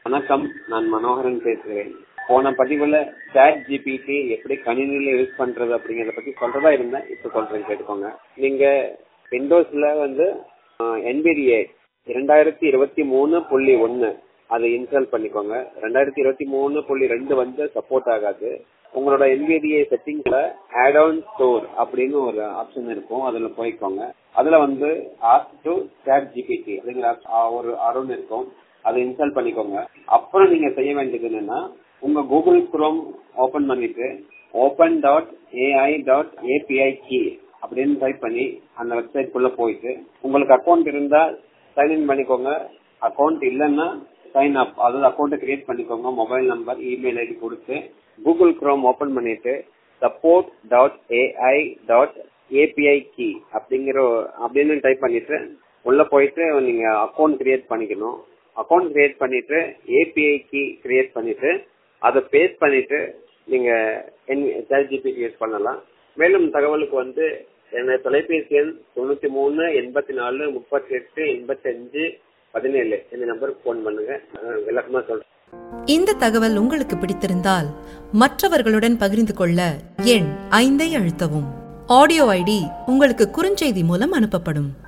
வணக்கம் நான் மனோகரன் பேசுகிறேன் போன பதிவுல சாட் ஜிபிடி எப்படி கணினியில யூஸ் பண்றது அப்படிங்கறத பத்தி சொல்றதா இருந்தேன் இப்ப சொல்றேன் கேட்டுக்கோங்க நீங்க விண்டோஸ்ல வந்து என்பிடிஏ இரண்டாயிரத்தி இருபத்தி மூணு புள்ளி ஒன்னு அதை இன்ஸ்டால் பண்ணிக்கோங்க ரெண்டாயிரத்தி இருபத்தி மூணு புள்ளி ரெண்டு வந்து சப்போர்ட் ஆகாது உங்களோட என்பிடிஏ செட்டிங்ஸ்ல ஆட் ஆன் ஸ்டோர் அப்படின்னு ஒரு ஆப்ஷன் இருக்கும் அதுல போய்க்கோங்க அதுல வந்து ஆஸ்க் டு சாட் ஜிபிடி அப்படிங்கிற ஒரு அருண் இருக்கும் அதை இன்ஸ்டால் பண்ணிக்கோங்க அப்புறம் நீங்க செய்ய வேண்டியது என்னன்னா உங்க கூகுள் குரோம் ஓபன் பண்ணிட்டு open dot AI dot API key அப்படின்னு டைப் பண்ணி அந்த வெப்சைட் குள்ள போயிட்டு உங்களுக்கு அக்கௌண்ட் இருந்தா சைன்இன் பண்ணிக்கோங்க அக்கௌண்ட் இல்லைன்னா சைன் அப் அதாவது அக்கௌண்ட் கிரியேட் பண்ணிக்கோங்க மொபைல் நம்பர் இமெயில் ஐடி கொடுத்து கூகுள் குரோம் ஓபன் பண்ணிட்டு support dot AI dot API key அப்படிங்கிற அப்படின்னு டைப் பண்ணிட்டு உள்ள போயிட்டு நீங்க அக்கௌண்ட் கிரியேட் பண்ணிக்கணும் அக்கௌண்ட் கிரியேட் பண்ணிட்டு ஏபிஐ கீ கிரியேட் பண்ணிட்டு அதை பேஸ்ட் பண்ணிட்டு நீங்க சாட் ஜிபிடி யூஸ் பண்ணலாம் மேலும் தகவலுக்கு வந்து என்னுடைய தொலைபேசி எண் தொண்ணூத்தி மூணு எண்பத்தி நாலு முப்பத்தி எட்டு எண்பத்தி அஞ்சு பதினேழு இந்த நம்பருக்கு போன் பண்ணுங்க விளக்கமா சொல்றேன் இந்த தகவல் உங்களுக்கு பிடித்திருந்தால் மற்றவர்களுடன் பகிர்ந்து கொள்ள எண் ஐந்தை அழுத்தவும் ஆடியோ ஐடி உங்களுக்கு குறுஞ்செய்தி மூலம் அனுப்பப்படும்